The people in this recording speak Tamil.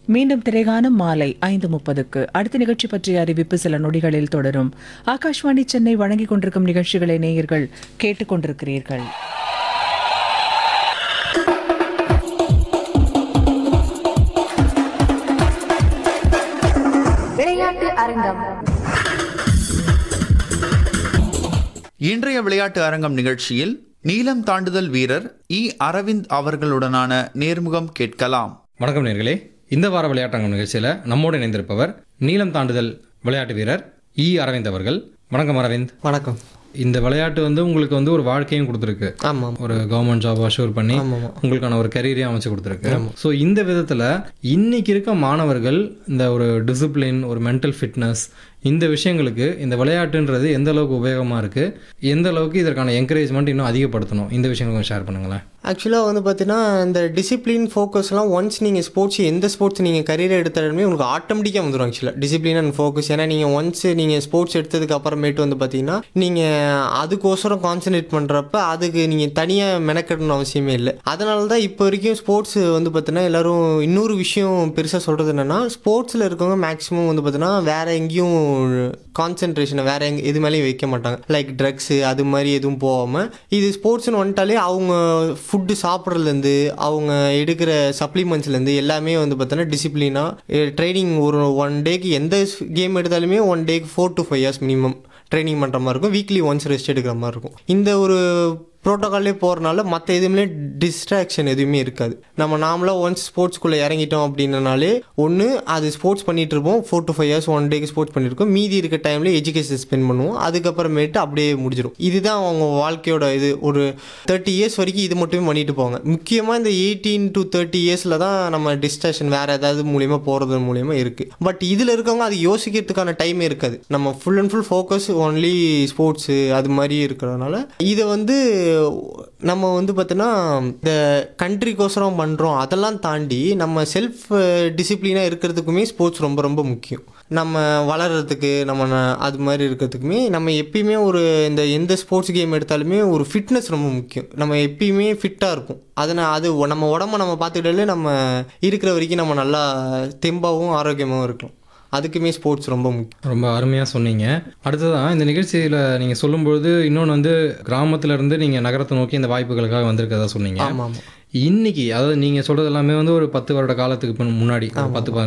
மீண்டும் திரைகானம் மாலை ஐந்து முப்பதுக்கு அடுத்த நிகழ்ச்சி பற்றிய அறிவிப்பு சில நொடிகளில் தொடரும் ஆகாஷ்வாணி சென்னை வழங்கிக் கொண்டிருக்கும் நிகழ்ச்சிகளை நேயர்கள் கேட்டுக்கொண்டிருக்கிறீர்கள் விளையாட்டு அரங்கம் இன்றைய விளையாட்டு அரங்கம் நிகழ்ச்சியில் நீளம் தாண்டுதல் வீரர் இ அரவிந்த் அவர்களுடனான நேர்முகம் கேட்கலாம் வணக்கம் நேர்களே இந்த வார விளையாட்டரங்கம் நிகழ்ச்சியில் நம்மோடு இணைந்திருப்பவர் நீளம் தாண்டுதல் விளையாட்டு வீரர் இ அரவிந்த் அவர்கள் வணக்கம் அரவிந்த் வணக்கம் இந்த விளையாட்டு வந்து உங்களுக்கு வந்து ஒரு வாழ்க்கையும் கொடுத்துருக்கு ஆமாம் ஒரு கவர்மெண்ட் ஜாப் அஷூர் பண்ணி ஆமாம் உங்களுக்கான ஒரு கரியரையும் அமைச்சு கொடுத்துருக்கு ஸோ இந்த விதத்தில் இன்னைக்கு இருக்க மாணவர்கள் இந்த ஒரு டிசிப்ளின் ஒரு மென்டல் ஃபிட்னஸ் இந்த விஷயங்களுக்கு இந்த விளையாட்டுன்றது எந்த அளவுக்கு உபயோகமாக இருக்குது எந்த அளவுக்கு இதற்கான என்கரேஜ்மெண்ட் இன்னும் அதிகப்படுத்தணும் இந்த விஷயங்களை கொஞ்சம் ஷேர் பண்ணுங்களேன் ஆக்சுவலாக வந்து பார்த்தீங்கன்னா இந்த டிசிப்ளின் ஃபோக்கஸ்லாம் ஒன்ஸ் நீங்கள் ஸ்போர்ட்ஸ் எந்த ஸ்போர்ட்ஸ் நீங்கள் கரியர் எடுத்தாலுமே உங்களுக்கு ஆட்டோமேட்டிக்காக வந்துடும் ஆக்சுவலாக டிசிப்ளின் அண்ட் ஃபோக்கஸ் ஏன்னா நீங்கள் ஒன்ஸ் நீங்கள் ஸ்போர்ட்ஸ் எடுத்ததுக்கு அப்புறமேட்டு வந்து பார்த்தீங்கன்னா நீங்கள் அதுக்கோசரம் கான்சன்ட்ரேட் பண்ணுறப்ப அதுக்கு நீங்கள் தனியாக மெனக்கெடணும் அவசியமே இல்லை அதனால தான் இப்போ வரைக்கும் ஸ்போர்ட்ஸ் வந்து பார்த்தீங்கன்னா எல்லாரும் இன்னொரு விஷயம் பெருசாக சொல்கிறது என்னென்னா ஸ்போர்ட்ஸில் இருக்கவங்க மேக்ஸிமம் வந்து பார்த்தீங்கன்னா வேறு எங்கேயும் கான்சென்ட்ரேஷனை வேறு எங்கே எது மேலேயும் வைக்க மாட்டாங்க லைக் ட்ரக்ஸு அது மாதிரி எதுவும் போகாமல் இது ஸ்போர்ட்ஸ்னு வந்துட்டாலே அவங்க ஃபுட்டு சாப்பிட்றதுலேருந்து அவங்க எடுக்கிற சப்ளிமெண்ட்ஸ்லேருந்து எல்லாமே வந்து பார்த்தோன்னா டிசிப்ளினாக ட்ரைனிங் ஒரு ஒன் டேக்கு எந்த கேம் எடுத்தாலுமே ஒன் டேக்கு four to five years minimum training பண்ணுற மாதிரி இருக்கும் வீக்லி ஒன்ஸ் ரெஸ்ட் எடுக்கிற மாதிரி இருக்கும் இந்த ஒரு ப்ரோட்டோகால்லே போகிறனால மற்ற எதுவுமே டிஸ்ட்ராக்ஷன் எதுவுமே இருக்காது நம்ம நாமளாக ஒன்ஸ் ஸ்போர்ட்ஸ்குள்ளே இறங்கிட்டோம் அப்படின்னனாலே ஒன்று அது ஸ்போர்ட்ஸ் பண்ணிட்டு இருப்போம் four to five years one டேக்கு ஸ்போர்ட்ஸ் பண்ணியிருக்கோம் மீதி இருக்க டைமில் எஜுகேஷன் ஸ்பெண்ட் பண்ணுவோம் அதுக்கப்புறமேட்டு அப்படியே முடிஞ்சிடும் இதுதான் அவங்க வாழ்க்கையோட இது ஒரு தேர்ட்டி இயர்ஸ் வரைக்கும் இது மட்டுமே பண்ணிட்டு போவாங்க முக்கியமாக இந்த எயிட்டீன் டு தேர்ட்டி இயர்ஸில் தான் நம்ம டிஸ்ட்ராக்ஷன் வேறு ஏதாவது மூலியமாக போகிறது மூலியமா இருக்குது பட் இதில் இருக்கவங்க அது யோசிக்கிறதுக்கான டைமே இருக்காது நம்ம full and full focus only sports அது மாதிரி இருக்கிறதுனால இதை வந்து நம்ம வந்து பார்த்தோன்னா இந்த கண்ட்ரிக்கோசரம் பண்ணுறோம் அதெல்லாம் தாண்டி நம்ம செல்ஃப் டிசிப்ளினாக இருக்கிறதுக்குமே ஸ்போர்ட்ஸ் ரொம்ப ரொம்ப முக்கியம் நம்ம வளர்கிறதுக்கு நம்ம ந- அது மாதிரி இருக்கிறதுக்குமே நம்ம எப்பயுமே ஒரு இந்த எந்த ஸ்போர்ட்ஸ் கேம் எடுத்தாலுமே ஒரு ஃபிட்னஸ் ரொம்ப முக்கியம் நம்ம எப்பயுமே ஃபிட்டாக இருக்கும் அதனால் அது ஒ- நம்ம உடம்ப நம்ம பார்த்துக்கிட்டாலே நம்ம இருக்கிற வரைக்கும் நம்ம நல்லா தெம்பாகவும் ஆரோக்கியமாகவும் இருக்கலாம் அதுக்குமே ஸ்போர்ட்ஸ் ரொம்ப முக்கியம் ரொம்ப அருமையாக சொன்னீங்க அடுத்ததான் இந்த நிகழ்ச்சியில் நீங்கள் சொல்லும்பொழுது இன்னொன்று வந்து கிராமத்துல இருந்து நீங்கள் நகரத்தை நோக்கி இந்த வாய்ப்புகளுக்காக வந்திருக்கதா சொன்னீங்க ஆமாம் ஆமாம் இன்னைக்கு அதாவது நீங்கள் சொல்கிறது எல்லாமே வந்து ஒரு பத்து வருட காலத்துக்கு பின் முன்னாடி ஒரு பத்து பதினஞ்சு